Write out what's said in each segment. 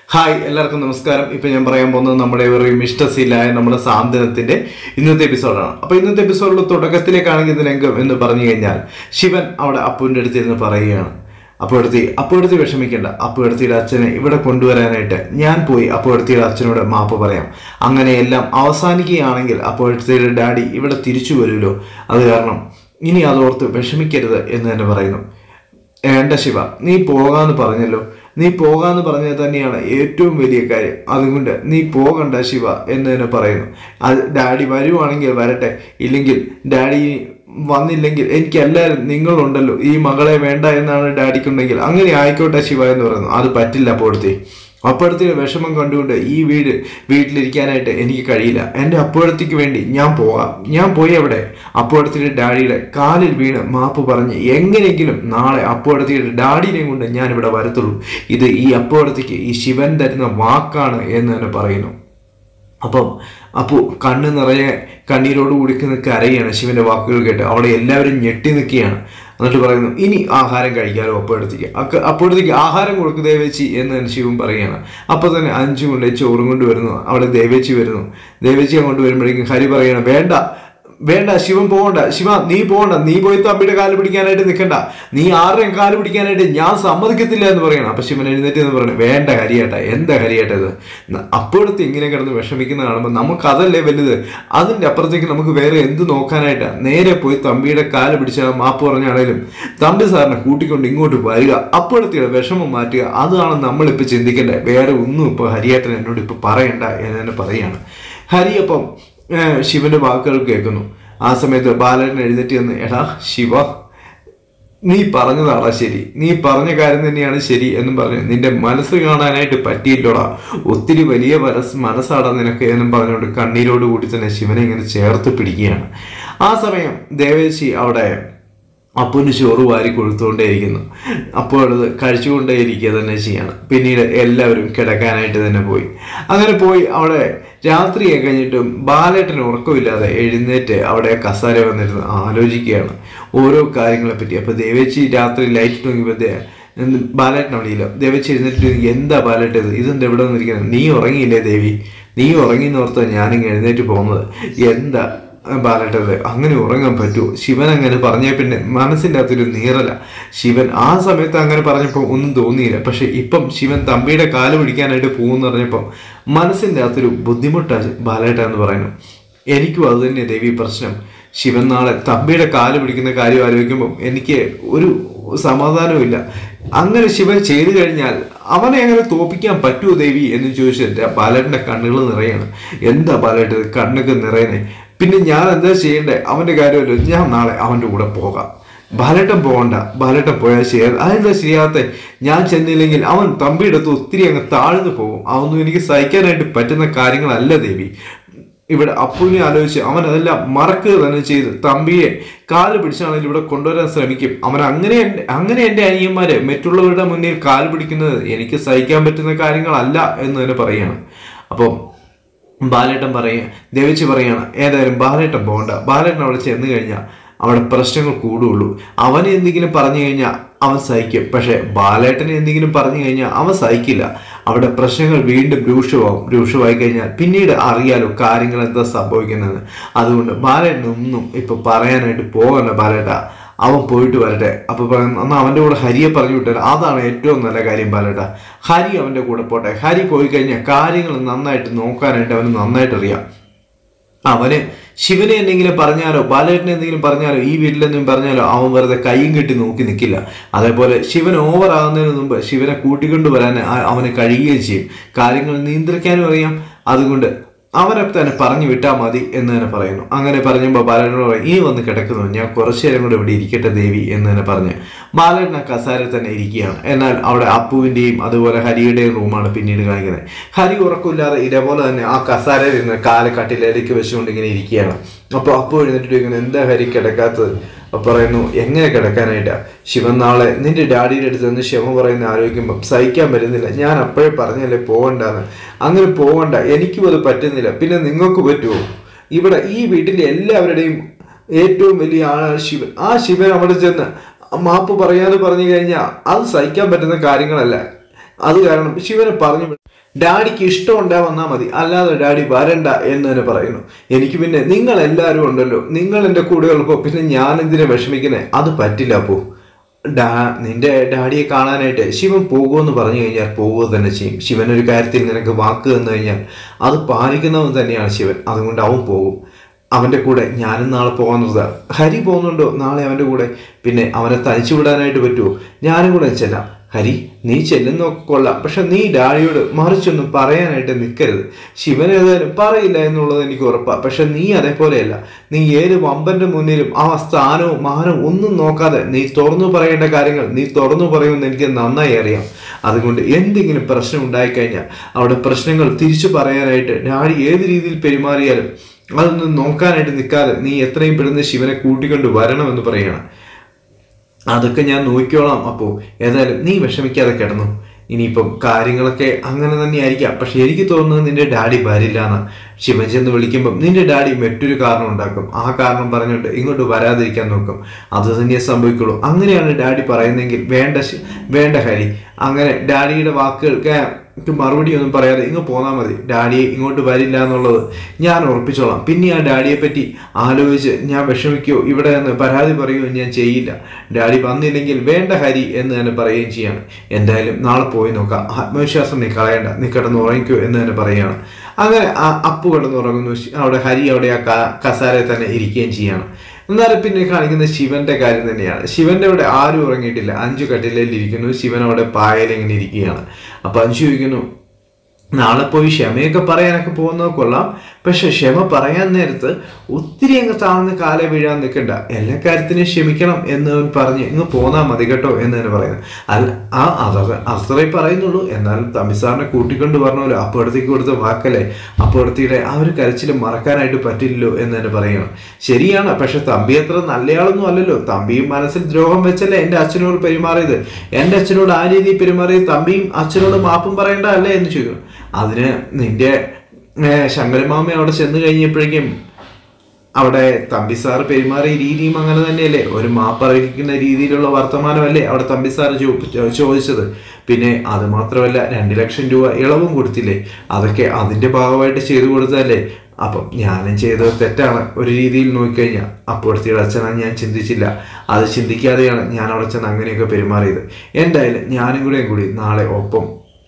Hi എല്ലാവർക്കും നമസ്കാരം ഇപ്പൊ ഞാൻ പറയാൻ പോകുന്നത് നമ്മുടെ ഒരു മിഷ്ടസീലായ നമ്മുടെ സാന്ത്വനത്തിന്റെ ഇന്നത്തെ എപ്പിസോഡാണ് അപ്പൊ ഇന്നത്തെ എപ്പിസോഡിൽ തുടക്കത്തിലേക്കാണെങ്കിൽ രംഗം എന്ന് പറഞ്ഞു കഴിഞ്ഞാൽ ശിവൻ അവിടെ അപ്പുവിന്റെ അടുത്ത് ഇരുന്ന് പറയുകയാണ് അപ്പുഴത്തി അപ്പുഴത്തി വിഷമിക്കേണ്ട അപ്പുഴത്തിയുടെ അച്ഛനെ ഇവിടെ കൊണ്ടുവരാനായിട്ട് ഞാൻ പോയി അപ്പുഴത്തിയുടെ അച്ഛനോട് മാപ്പ് പറയാം അങ്ങനെയെല്ലാം അവസാനിക്കുകയാണെങ്കിൽ അപ്പുഴത്തിയുടെ ഡാഡി ഇവിടെ തിരിച്ചു വരുമല്ലോ അത് കാരണം ഇനി അതോർത്ത് വിഷമിക്കരുത് എന്ന് തന്നെ പറയുന്നു വേണ്ട ശിവ നീ പോകാന്ന് പറഞ്ഞല്ലോ നീ പോകാന്ന് പറഞ്ഞത് തന്നെയാണ് ഏറ്റവും വലിയ കാര്യം അതുകൊണ്ട് നീ പോകണ്ട ശിവ എന്ന് തന്നെ പറയുന്നു അത് ഡാഡി വരുവാണെങ്കിൽ വരട്ടെ ഇല്ലെങ്കിൽ ഡാഡി വന്നില്ലെങ്കിൽ എനിക്ക് എല്ലാവരും നിങ്ങളുണ്ടല്ലോ ഈ മകളെ വേണ്ട എന്നാണ് ഡാഡിക്കുണ്ടെങ്കിൽ അങ്ങനെ ആയിക്കോട്ടെ ശിവ എന്ന് പറയുന്നു അത് പറ്റില്ല അപ്പോഴത്തെ അപ്പോഴത്തെ വിഷമം കണ്ടുകൊണ്ട് ഈ വീട് വീട്ടിലിരിക്കാനായിട്ട് എനിക്ക് കഴിയില്ല എൻ്റെ അപ്പോഴത്തേക്ക് വേണ്ടി ഞാൻ പോകാം ഞാൻ പോയി അവിടെ അപ്പോഴത്തെ ഡാഡിയുടെ കാലിൽ വീണ് മാപ്പ് പറഞ്ഞ് എങ്ങനെയെങ്കിലും നാളെ അപ്പോഴത്തെ ഡാഡിനെ കൊണ്ട് ഞാൻ ഇവിടെ വരത്തുള്ളൂ ഇത് ഈ അപ്പോഴത്തേക്ക് ഈ ശിവൻ തരുന്ന വാക്കാണ് എന്ന് തന്നെ പറയുന്നു അപ്പം അപ്പോൾ കണ്ണ് നിറയെ കണ്ണീരോട് കുടിക്കുന്ന കരയാണ് ശിവന്റെ വാക്കുകൾ കേട്ട് അവിടെ എല്ലാവരും ഞെട്ടി നിൽക്കുകയാണ് എന്നിട്ട് പറയുന്നു ഇനി ആഹാരം കഴിക്കാലോ അപ്പോഴത്തേക്ക് അക്ക അപ്പോഴത്തേക്ക് ആഹാരം കൊടുക്ക് ദേവേച്ചി എന്ന് തന്നെ ശിവൻ പറയുകയാണ് അപ്പോൾ തന്നെ അഞ്ചു കൊണ്ട് ചോറും കൊണ്ട് വരുന്നു അവിടെ ദേവേച്ചി വരുന്നു ദേവേച്ചി അങ്ങോട്ട് വരുമ്പോഴേക്കും ഹരി പറയണം വേണ്ട വേണ്ട ശിവൻ പോകണ്ട ശിവ നീ പോകണ്ട നീ പോയി തമ്പിയുടെ കാല് പിടിക്കാനായിട്ട് നിൽക്കണ്ട നീ ആരുടെയും കാല് പിടിക്കാനായിട്ട് ഞാൻ സമ്മതിക്കത്തില്ല എന്ന് പറയണം അപ്പൊ ശിവൻ എഴുന്നേറ്റ് എന്ന് പറഞ്ഞു വേണ്ട ഹരിയേട്ട എന്താ ഹരിയേട്ട ഇത് അപ്പോഴത്തെ ഇങ്ങനെ കിടന്ന് വിഷമിക്കുന്ന കാണുമ്പോൾ നമുക്ക് അതല്ലേ വലുത് അതിന്റെ അപ്പുറത്തേക്ക് നമുക്ക് വേറെ എന്ത് നോക്കാനായിട്ടാ നേരെ പോയി തമ്പിയുടെ കാല് പിടിച്ച മാപ്പ് പറഞ്ഞാണേലും തമ്പി സാറിനെ കൂട്ടിക്കൊണ്ട് ഇങ്ങോട്ട് വരിക അപ്പോഴത്തെ വിഷമം മാറ്റുക അതാണ് നമ്മളിപ്പോൾ ചിന്തിക്കേണ്ടത് വേറെ ഒന്നും ഇപ്പോൾ ഹരിയേട്ടൻ എന്നോട് ഇപ്പോൾ പറയണ്ട എന്ന് തന്നെ പറയാണ് ഹരി അപ്പം ഏഹ് ശിവന്റെ വാക്കുകൾ കേൾക്കുന്നു ആ സമയത്ത് ബാലൻ എഴുന്നേറ്റ് വന്ന് എടാ ശിവ നീ പറഞ്ഞതാടാ ശരി നീ പറഞ്ഞ കാര്യം തന്നെയാണ് ശരി എന്നും പറഞ്ഞു നിന്റെ മനസ്സ് കാണാനായിട്ട് പറ്റിയില്ലോടാ ഒത്തിരി വലിയ മനസ് മനസ്സാടാ നിനക്ക് എന്നും പറഞ്ഞുകൊണ്ട് കണ്ണീരോട് കൂടി തന്നെ ശിവനെ ഇങ്ങനെ ചേർത്ത് പിടിക്കുകയാണ് ആ സമയം ദേവേശി അവിടെ അപ്പുവിന് ചോറ് വാരി കൊടുത്തുകൊണ്ടേയിരിക്കുന്നു അപ്പോൾ അത് കഴിച്ചുകൊണ്ടേയിരിക്കുക തന്നെ ചെയ്യാണ് പിന്നീട് എല്ലാവരും കിടക്കാനായിട്ട് തന്നെ പോയി അങ്ങനെ പോയി അവിടെ രാത്രിയെ കഴിഞ്ഞിട്ടും ബാലേട്ടന് ഉറക്കമില്ലാതെ എഴുന്നേറ്റ് അവിടെ കസാര വന്നിരുന്ന് ആലോചിക്കുകയാണ് ഓരോ കാര്യങ്ങളെ പറ്റി അപ്പോൾ ദേവേച്ചി രാത്രി ലൈറ്റ് നോക്കിയപ്പോൾ ബാലേട്ടൻ അവിടെയില്ല ദേവേച്ചി എഴുന്നേറ്റ് എന്താ ബാലേട്ട് ഇത് ഇതെന്താ എവിടെ വന്നിരിക്കുന്നത് നീ ഉറങ്ങിയില്ലേ ദേവി നീ ഉറങ്ങി എന്നോർത്ത് ഞാനിങ്ങ് എഴുന്നേറ്റ് പോകുന്നത് എന്താ ബാലട്ടത് അങ്ങനെ ഉറങ്ങാൻ പറ്റുമോ ശിവൻ അങ്ങനെ പറഞ്ഞ പിന്നെ മനസ്സിൻ്റെ അകത്തൊരു നീറല ശിവൻ ആ സമയത്ത് അങ്ങനെ പറഞ്ഞപ്പോൾ ഒന്നും തോന്നിയില്ല പക്ഷെ ഇപ്പം ശിവൻ തമ്പിയുടെ കാല് പിടിക്കാനായിട്ട് പോകുമെന്ന് പറഞ്ഞപ്പം മനസ്സിൻ്റെ അകത്തൊരു ബുദ്ധിമുട്ടാണ് ബാലേട്ട എന്ന് പറയുന്നു എനിക്കും അത് തന്നെ ദേവി പ്രശ്നം ശിവൻ നാളെ തമ്പിയുടെ കാല് പിടിക്കുന്ന കാര്യം ആലോചിക്കുമ്പം എനിക്ക് ഒരു സമാധാനമില്ല അങ്ങനെ ശിവൻ ചെയ്തു കഴിഞ്ഞാൽ അവനെ അങ്ങനെ തോപ്പിക്കാൻ പറ്റുമോ ദേവി എന്ന് ചോദിച്ചിട്ട് ബാലേട്ടൻ്റെ കണ്ണുകൾ നിറയാണ് എന്താ ബാലേട്ടത് കണ്ണൊക്കെ നിറയണേ പിന്നെ ഞാൻ എന്താ ചെയ്യണ്ടേ അവന്റെ കാര്യമല്ലോ ഞാൻ നാളെ അവന്റെ കൂടെ പോകാം ബാലേട്ടൻ പോകണ്ട ബാലേട്ടൻ പോയാൽ ശരിയാ അതെന്താ ശരിയാകത്തെ ഞാൻ ചെന്നില്ലെങ്കിൽ അവൻ തമ്പിയുടെ അടുത്ത് ഒത്തിരി അങ്ങ് താഴ്ന്നു പോകും അതൊന്നും എനിക്ക് സഹിക്കാനായിട്ട് പറ്റുന്ന കാര്യങ്ങളല്ല ദേവി ഇവിടെ അപ്പുവിനെ ആലോചിച്ച് അവൻ അതെല്ലാം മറക്കുക തന്നെ ചെയ്ത് തമ്പിയെ കാല് പിടിച്ചാണെങ്കിൽ ഇവിടെ കൊണ്ടുവരാൻ ശ്രമിക്കും അവൻ അങ്ങനെ അങ്ങനെ എൻ്റെ അനിയന്മാരെ മറ്റുള്ളവരുടെ മുന്നിൽ കാല് പിടിക്കുന്നത് എനിക്ക് സഹിക്കാൻ പറ്റുന്ന കാര്യങ്ങളല്ല എന്ന് തന്നെ പറയാണ് അപ്പം ബാലേട്ടൻ പറയുക ദേവിച്ച് പറയാണ് ഏതായാലും ബാലേട്ടൻ പോകണ്ട ബാലേട്ടൻ അവിടെ ചെന്ന് കഴിഞ്ഞാൽ അവിടെ പ്രശ്നങ്ങൾ കൂടുള്ളൂ അവനെ എന്തെങ്കിലും പറഞ്ഞു കഴിഞ്ഞാൽ അവൻ സഹിക്കും പക്ഷെ ബാലേട്ടനെ എന്തെങ്കിലും പറഞ്ഞു കഴിഞ്ഞാൽ അവൻ സഹിക്കില്ല അവിടെ പ്രശ്നങ്ങൾ വീണ്ടും രൂക്ഷമാവും രൂക്ഷമായി കഴിഞ്ഞാൽ പിന്നീട് അറിയാലോ കാര്യങ്ങൾ എന്താ സംഭവിക്കുന്നത് അതുകൊണ്ട് ബാലേട്ടനൊന്നും ഇപ്പൊ പറയാനായിട്ട് പോകണ്ട ബാലേട്ട അവൻ പോയിട്ട് വരട്ടെ അപ്പൊ അന്ന് അവന്റെ കൂടെ ഹരിയെ പറഞ്ഞു വിട്ടാൽ അതാണ് ഏറ്റവും നല്ല കാര്യം ബാലേട്ട ഹരി അവന്റെ കൂടെ പോട്ടെ ഹരി പോയി കഴിഞ്ഞാൽ കാര്യങ്ങൾ നന്നായിട്ട് നോക്കാനായിട്ട് അവന് നന്നായിട്ട് അറിയാം അവന് ശിവനെ എന്തെങ്കിലും പറഞ്ഞാലോ ബാലേട്ടനെ എന്തെങ്കിലും പറഞ്ഞാലോ ഈ വീട്ടിലെന്തെങ്കിലും പറഞ്ഞാലോ അവൻ വെറുതെ കൈയും കെട്ടി നോക്കി നിൽക്കില്ല അതേപോലെ ശിവൻ ഓവർ ആകുന്നതിന് മുമ്പ് ശിവനെ കൂട്ടിക്കൊണ്ടുവരാൻ അവന് കഴിയുകയും ചെയ്യും കാര്യങ്ങൾ നിയന്ത്രിക്കാനും അറിയാം അതുകൊണ്ട് അവരെ തന്നെ പറഞ്ഞു വിട്ടാൽ മതി എന്ന് തന്നെ പറയുന്നു അങ്ങനെ പറഞ്ഞപ്പോൾ ബാലനോട് പറയും ഇനി വന്ന് കിടക്കുന്നു ഞാൻ കുറച്ചു നേരം കൂടെ ഇവിടെ ഇരിക്കട്ടെ ദേവി എന്ന് തന്നെ പറഞ്ഞ് ബാലൻ ആ കസാരയിൽ തന്നെ ഇരിക്കുകയാണ് എന്നാൽ അവിടെ അപ്പുവിൻ്റെയും അതുപോലെ ഹരിയുടെയും റൂമാണ് പിന്നീട് കാണിക്കുന്നത് ഹരി ഉറക്കമില്ലാതെ ഇതേപോലെ തന്നെ ആ കസാരയിൽ നിന്ന് കാല് കട്ടിലേക്ക് വെച്ചുകൊണ്ട് ഇങ്ങനെ ഇരിക്കുകയാണ് അപ്പോൾ അപ്പു എഴുന്നേറ്റ് ചോദിക്കുന്നത് എന്താ ഹരി കിടക്കാത്തത് അപ്പോൾ പറയുന്നു എങ്ങനെ കിടക്കാനായിട്ടാ ശിവൻ നാളെ നിന്റെ ഡാഡിയുടെ അടുത്ത് നിന്ന് ക്ഷമ പറയുന്ന ആലോചിക്കുമ്പോൾ സഹിക്കാൻ പറ്റുന്നില്ല ഞാൻ അപ്പോഴേ പറഞ്ഞല്ലേ പോകണ്ടെന്ന് അങ്ങനെ പോകണ്ട എനിക്കും അത് പറ്റുന്നില്ല പിന്നെ നിങ്ങൾക്ക് പറ്റുമോ ഇവിടെ ഈ വീട്ടിലെ എല്ലാവരുടെയും ഏറ്റവും വലിയ ആളാണ് ശിവൻ ആ ശിവൻ അവിടെ ചെന്ന് മാപ്പ് പറയാന്ന് പറഞ്ഞു കഴിഞ്ഞാൽ അത് സഹിക്കാൻ പറ്റുന്ന കാര്യങ്ങളല്ല അത് കാരണം ശിവനെ പറഞ്ഞു വിട്ടു. ഡാഡിക്ക് ഇഷ്ടം ഉണ്ടാ വന്നാൽ മതി അല്ലാതെ ഡാഡി വരണ്ട എന്ന് തന്നെ പറയുന്നു എനിക്ക് പിന്നെ നിങ്ങൾ എല്ലാവരും ഉണ്ടല്ലോ നിങ്ങൾ എൻ്റെ കൂടെ ഉള്ളപ്പോൾ പിന്നെ ഞാൻ എന്തിനാ വിഷമിക്കുന്നത് അത് പറ്റില്ല അപ്പോ ഡാ നിന്റെ ഡാഡിയെ കാണാനായിട്ട് ശിവൻ പോകുമെന്ന് പറഞ്ഞു കഴിഞ്ഞാൽ പോവുക തന്നെ ചെയ്യും ശിവൻ ഒരു കാര്യത്തിൽ നിനക്ക് വാക്ക് തന്നു കഴിഞ്ഞാൽ അത് പാലിക്കുന്നവൻ തന്നെയാണ് ശിവൻ അതുകൊണ്ട് അവൻ പോകും അവൻ്റെ കൂടെ ഞാനും നാളെ പോകുന്നത് ഹരി പോകുന്നുണ്ടോ നാളെ അവൻ്റെ കൂടെ പിന്നെ അവനെ തനിച്ചു വിടാനായിട്ട് പറ്റുമോ ഞാനും കൂടെ ചെല്ലാം ഹരി നീ ചെല്ലുന്നൊക്കെ കൊള്ളാം പക്ഷെ നീ ഡാഡിയോട് മറിച്ചൊന്നും പറയാനായിട്ട് നിൽക്കരുത് ശിവൻ ഏതായാലും പറയില്ല എന്നുള്ളത് എനിക്ക് ഉറപ്പാണ് പക്ഷെ നീ അതേപോലെയല്ല നീ ഏത് വമ്പന്റെ മുന്നിലും ആ സ്ഥാനവും മാനവും ഒന്നും നോക്കാതെ നീ തുറന്നു പറയേണ്ട കാര്യങ്ങൾ നീ തുറന്നു പറയുമെന്ന് എനിക്ക് നന്നായി അറിയാം അതുകൊണ്ട് എന്തെങ്കിലും പ്രശ്നം ഉണ്ടായിക്കഴിഞ്ഞാൽ അവിടെ പ്രശ്നങ്ങൾ തിരിച്ചു പറയാനായിട്ട് ഡാഡി ഏത് രീതിയിൽ പെരുമാറിയാലും അതൊന്നും നോക്കാനായിട്ട് നിൽക്കാതെ നീ എത്രയും പെടുന്ന ശിവനെ കൂട്ടിക്കൊണ്ട് വരണമെന്ന് പറയണം അതൊക്കെ ഞാൻ നോക്കിക്കോളാം അപ്പോൾ ഏതായാലും നീ വിഷമിക്കാതെ കിടന്നു ഇനിയിപ്പം കാര്യങ്ങളൊക്കെ അങ്ങനെ തന്നെ ആയിരിക്കാം പക്ഷെ എനിക്ക് തോന്നുന്നത് നിന്റെ ഡാഡി വരില്ല എന്ന് ശിവൻ ചെന്ന് വിളിക്കുമ്പം നിന്റെ ഡാഡി മറ്റൊരു കാരണം ഉണ്ടാക്കും ആ കാരണം പറഞ്ഞുകൊണ്ട് ഇങ്ങോട്ട് വരാതിരിക്കാൻ നോക്കും അത് തന്നെ സംഭവിക്കുള്ളൂ അങ്ങനെയാണ് ഡാഡി പറയുന്നതെങ്കിൽ വേണ്ട ശി- വേണ്ട ഹരി അങ്ങനെ ഡാഡിയുടെ വാക്കുകൾക്ക് എനിക്ക് മറുപടി ഒന്നും പറയാതെ ഇങ്ങ് പോന്നാൽ മതി ഡാഡി ഇങ്ങോട്ട് വരില്ല എന്നുള്ളത് ഞാൻ ഉറപ്പിച്ചോളാം പിന്നെ ആ ഡാഡിയെ പറ്റി ആലോചിച്ച് ഞാൻ വിഷമിക്കുകയോ ഇവിടെ നിന്ന് പരാതി പറയുകയോ ഞാൻ ചെയ്യില്ല ഡാഡി വന്നില്ലെങ്കിൽ വേണ്ട ഹരി എന്ന് തന്നെ പറയുകയും ചെയ്യാണ് എന്തായാലും നാളെ പോയി നോക്കാം ആത്മവിശ്വാസം നീ കളയണ്ട നീ കിടന്ന് ഉറങ്ങിക്കോ എന്ന് തന്നെ പറയുകയാണ് അങ്ങനെ ആ അപ്പു കിടന്നുറങ്ങുന്നു ശി- അവിടെ ഹരി അവിടെ ആ ക- കസാരയിൽ തന്നെ ഇരിക്കുകയും ചെയ്യാണ് എന്നാലും പിന്നെ കാണിക്കുന്ന ശിവന്റെ കാര്യം തന്നെയാണ് ശിവന്റെ അവിടെ ആരും ഉറങ്ങിയിട്ടില്ല അഞ്ചു കട്ടിലയിൽ ഇരിക്കുന്നു ശിവൻ അവിടെ പായൽ ഇങ്ങനെ ഇരിക്കുകയാണ് അപ്പൊ അഞ്ചു ചോദിക്കുന്നു നാളെ പോയി ക്ഷമയൊക്കെ പറയാനൊക്കെ പോകുന്നത് കൊള്ളാം പക്ഷെ ക്ഷമ പറയാൻ നേരത്ത് ഒത്തിരി അങ്ങ് താഴ്ന്ന് കാലെ വീഴാൻ നിൽക്കണ്ട എല്ലാ കാര്യത്തിനും ക്ഷമിക്കണം എന്ന് അവൻ പറഞ്ഞ് ഇങ്ങ് പോന്നാ മതി കേട്ടോ എന്ന് തന്നെ പറയുന്നു അല്ല ആ അത് അത്രേ പറയുന്നുള്ളൂ എന്നാലും തമിസാറിനെ കൂട്ടിക്കൊണ്ട് പറഞ്ഞല്ലോ അപ്പുറത്തേക്ക് കൊടുത്ത വാക്കല്ലേ അപ്പുറത്തിയുടെ ആ ഒരു കരച്ചിൽ മറക്കാനായിട്ട് പറ്റില്ലല്ലോ എന്ന് തന്നെ പറയണം ശരിയാണ് പക്ഷെ തമ്പി അത്ര നല്ലയാളൊന്നും അല്ലല്ലോ തമ്പിയും മനസ്സിൽ ദ്രോഹം വെച്ചല്ലേ എൻ്റെ അച്ഛനോട് പെരുമാറിയത് എൻ്റെ അച്ഛനോട് ആ രീതിയിൽ പെരുമാറിയത് തമ്പിയും അച്ഛനോട് മാപ്പും പറയേണ്ട അല്ലേ എന്ന് ചോദിക്കും അതിന് നിന്റെ ഏർ, ശങ്കരമാമ അവിടെ ചെന്ന് കഴിഞ്ഞപ്പോഴേക്കും അവിടെ തമ്പി സാർ പെരുമാറിയ രീതിയും അങ്ങനെ തന്നെയല്ലേ ഒരു മാപ്പറിയിക്കുന്ന രീതിയിലുള്ള വർത്തമാനമല്ലേ അവിടെ തമ്പി സാർ ചോ- ചോദിച്ചത് പിന്നെ അത് മാത്രമല്ല രണ്ട് ലക്ഷം രൂപ ഇളവും കൊടുത്തില്ലേ അതൊക്കെ അതിന്റെ ഭാഗമായിട്ട് ചെയ്തു കൊടുത്തതല്ലേ അപ്പം ഞാനും ചെയ്തത് തെറ്റാണ് ഒരു രീതിയിൽ നോക്കിക്കഴിഞ്ഞാൽ അപ്പോഴത്തെ അച്ഛനാണ് ഞാൻ ചിന്തിച്ചില്ല അത് ചിന്തിക്കാതെയാണ് ഞാൻ അവിടെ ചെന്ന് അങ്ങനെയൊക്കെ പെരുമാറിയത് എന്തായാലും ഞാനും കൂടെയും കൂടി നാളെ ഒപ്പം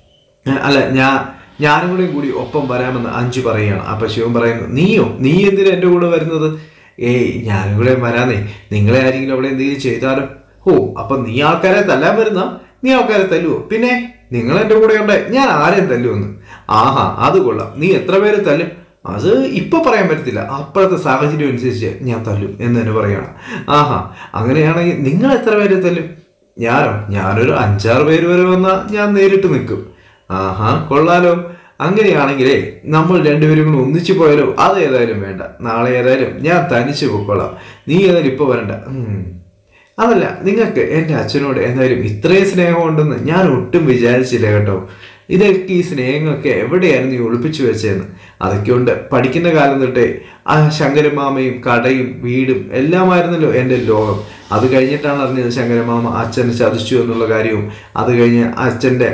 ഏഹ് അല്ല ഞാൻ ഞാനും കൂടെ കൂടി ഒപ്പം വരാമെന്ന് അഞ്ചു പറയുകയാണ് അപ്പൊ ശിവൻ പറയുന്നു നീയോ നീ എന്തിനാ എൻ്റെ കൂടെ വരുന്നത് ഏയ് ഞാനും കൂടെ വരാന്നേ നിങ്ങളെ ആരെങ്കിലും അവിടെ എന്തെങ്കിലും ചെയ്താലോ ഓ അപ്പൊ നീ ആൾക്കാരെ തല്ലാൻ വരുന്ന നീ ആൾക്കാരെ തല്ലുവോ പിന്നെ നിങ്ങൾ എൻ്റെ കൂടെ ഉണ്ട് ഞാൻ ആരെയും തല്ലുമെന്ന് ആഹാ അത് കൊള്ളാം നീ എത്ര പേര് തല്ലും അത് ഇപ്പൊ പറയാൻ പറ്റത്തില്ല അപ്പോഴത്തെ സാഹചര്യം അനുസരിച്ച് ഞാൻ തല്ലും എന്ന് തന്നെ പറയണം ആഹാ അങ്ങനെയാണെങ്കിൽ നിങ്ങൾ എത്ര പേരെ തല്ലും ഞാനോ ഞാനൊരു അഞ്ചാറ് പേര് വരെ വന്നാൽ ഞാൻ നേരിട്ട് നിൽക്കും ആഹാ കൊള്ളാലോ അങ്ങനെയാണെങ്കിലേ നമ്മൾ രണ്ടുപേരും കൂടെ ഒന്നിച്ചു പോയാലോ അത് ഏതായാലും വേണ്ട നാളെ ഏതായാലും ഞാൻ തനിച്ച് പൊക്കോളാം നീ ഏതായാലും ഇപ്പൊ വരണ്ട ഉം. അതല്ല നിങ്ങൾക്ക് എൻ്റെ അച്ഛനോട് എന്തായാലും ഇത്രയും സ്നേഹമുണ്ടെന്ന് ഞാൻ ഒട്ടും വിചാരിച്ചില്ല കേട്ടോ ഇതൊക്കെ ഈ സ്നേഹമൊക്കെ എവിടെയായിരുന്നു ഈ ഒളിപ്പിച്ചു വെച്ചതെന്ന് അതൊക്കെ ഉണ്ട് പഠിക്കുന്ന കാലം തൊട്ടേ ആ ശങ്കരമാമയും കടയും വീടും എല്ലാമായിരുന്നല്ലോ എൻ്റെ ലോകം അത് കഴിഞ്ഞിട്ടാണ് അറിഞ്ഞത് ശങ്കരമാമ അച്ഛനെ ചതിച്ചു എന്നുള്ള കാര്യവും അത് കഴിഞ്ഞ് അച്ഛൻ്റെ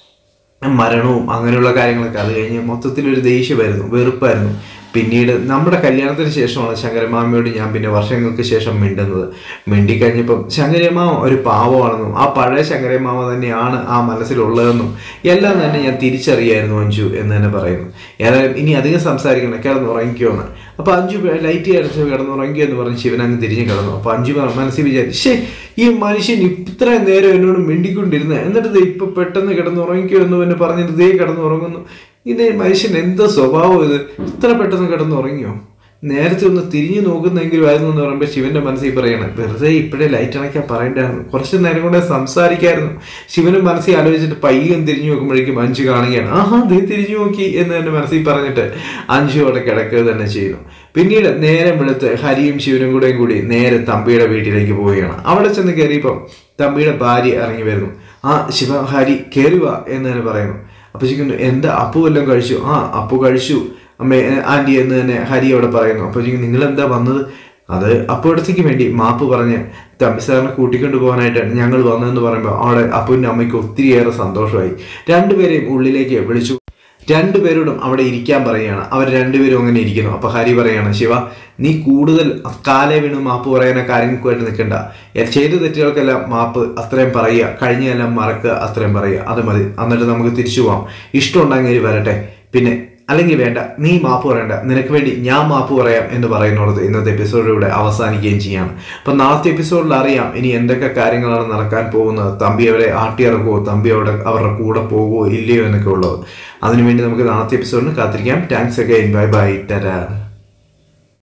മരണവും അങ്ങനെയുള്ള കാര്യങ്ങളൊക്കെ അത് കഴിഞ്ഞ് മൊത്തത്തിൽ ഒരു ദേഷ്യമായിരുന്നു വെറുപ്പായിരുന്നു പിന്നീട് നമ്മുടെ കല്യാണത്തിന് ശേഷമാണ് ശങ്കരമാമയോട് ഞാൻ പിന്നെ വർഷങ്ങൾക്ക് ശേഷം മിണ്ടുന്നത് മിണ്ടിക്കഴിഞ്ഞപ്പം ശങ്കരമാമ ഒരു പാവമാണെന്നും ആ പഴയ ശങ്കരമാമ തന്നെയാണ് ആ മനസ്സിലുള്ളതെന്നും എല്ലാം തന്നെ ഞാൻ തിരിച്ചറിയായിരുന്നു അഞ്ചു എന്ന് തന്നെ പറയുന്നു ഏതായാലും ഇനി അധികം സംസാരിക്കണം കിടന്ന് ഉറങ്ങിക്കോന്ന് അപ്പൊ അഞ്ചു ലൈറ്റ് അടിച്ച് കിടന്ന് ഉറങ്ങിക്കോ എന്ന് പറഞ്ഞ് ശിവൻ അങ്ങ് തിരിഞ്ഞു കിടന്നു അപ്പൊ അഞ്ചു മനസ്സിൽ വിചാരിച്ചു ശേ ഈ മനുഷ്യൻ ഇത്രയും നേരം എന്നോട് മിണ്ടിക്കൊണ്ടിരുന്നത് എന്നിട്ട് ദേ ഇപ്പൊ പെട്ടെന്ന് കിടന്ന് ഉറങ്ങിക്കോ എന്ന് തന്നെ പറഞ്ഞിട്ട് ദേ കിടന്ന് ഉറങ്ങുന്നു ഇത് മനുഷ്യൻ എന്താ സ്വഭാവം ഇത് ഇത്ര പെട്ടെന്ന് കിടന്ന് ഉറങ്ങിയോ നേരത്തെ ഒന്ന് തിരിഞ്ഞു നോക്കുന്നെങ്കിലും ആയിരുന്നു എന്ന് പറയുമ്പോൾ ശിവന്റെ മനസ്സിൽ പറയണം വെറുതെ ഇപ്പോഴേ ലൈറ്റ് അണയ്ക്കാൻ പറയണ്ടായിരുന്നു കുറച്ച് നേരം കൊണ്ട് സംസാരിക്കായിരുന്നു ശിവനും മനസ്സിൽ ആലോചിച്ചിട്ട് പയ്യൻ തിരിഞ്ഞു നോക്കുമ്പോഴേക്കും അഞ്ചു കാണുകയാണ് ആഹാ ദേ തിരിഞ്ഞു നോക്കി എന്ന് എന്റെ മനസ്സിൽ പറഞ്ഞിട്ട് അഞ്ചു അവിടെ കിടക്കുക തന്നെ ചെയ്യുന്നു പിന്നീട് നേരം വെളുത്ത് ഹരിയും ശിവനും കൂടെയും കൂടി നേരെ തമ്പിയുടെ വീട്ടിലേക്ക് പോവുകയാണ് അവിടെ ചെന്ന് കയറിയപ്പം തമ്പിയുടെ ഭാര്യ ഇറങ്ങി വരുന്നു ആ ശിവ ഹരി കയറി വാ എന്ന് തന്നെ പറയുന്നു അപ്പൊ ചോദിക്കുന്നു എന്താ അപ്പു വല്ലതും കഴിച്ചു ആ അപ്പു കഴിച്ചു അമ്മേ ആന്റി എന്ന് തന്നെ ഹരി അവിടെ പറയുന്നു അപ്പൊ ചോദിക്കും നിങ്ങൾ എന്താ വന്നത് അത് അപ്പോഴത്തേക്ക് വേണ്ടി മാപ്പ് പറഞ്ഞ് തമ്പി സാറിനെ കൂട്ടിക്കൊണ്ടു പോകാനായിട്ടാണ് ഞങ്ങൾ വന്നതെന്ന് പറയുമ്പോൾ അവിടെ അപ്പുവിൻ്റെ അമ്മയ്ക്ക് ഒത്തിരിയേറെ സന്തോഷമായി രണ്ടുപേരെയും ഉള്ളിലേക്ക് വിളിച്ചു രണ്ടുപേരോടും അവിടെ ഇരിക്കാൻ പറയുകയാണ് അവർ രണ്ടുപേരും അങ്ങനെ ഇരിക്കുന്നു അപ്പൊ ഹരി പറയാണ് ശിവ നീ കൂടുതൽ കാലേ വീണ് മാപ്പ് പറയുന്ന കാര്യങ്ങൾക്കുമായിട്ട് നിൽക്കണ്ട ചെയ്ത തെറ്റുകൾക്കെല്ലാം മാപ്പ് അത്രയും പറയുക കഴിഞ്ഞെല്ലാം മറക്കുക അത്രയും പറയുക അത് മതി എന്നിട്ട് നമുക്ക് തിരിച്ചു പോവാം ഇഷ്ടമുണ്ടെങ്കിൽ വരട്ടെ പിന്നെ അല്ലെങ്കിൽ വേണ്ട നീ മാപ്പ് പറയണ്ട നിനക്ക് വേണ്ടി ഞാൻ മാപ്പ് പറയാം എന്ന് പറയുന്നത് ഇന്നത്തെ എപ്പിസോഡിലൂടെ അവസാനിക്കുകയും ചെയ്യാണ് അപ്പൊ നാളത്തെ എപ്പിസോഡിൽ അറിയാം ഇനി എന്തൊക്കെ കാര്യങ്ങളാണ് നടക്കാൻ പോകുന്നത് തമ്പി അവരെ ആട്ടിയിറക്കുമോ തമ്പി അവിടെ അവരുടെ കൂടെ പോകുമോ ഇല്ലയോ എന്നൊക്കെ ഉള്ളത് അതിനുവേണ്ടി നമുക്ക് നാളത്തെ എപ്പിസോഡിന് കാത്തിരിക്കാം താങ്ക്സ് അഗൈൻ ബൈ ബൈ ടരാ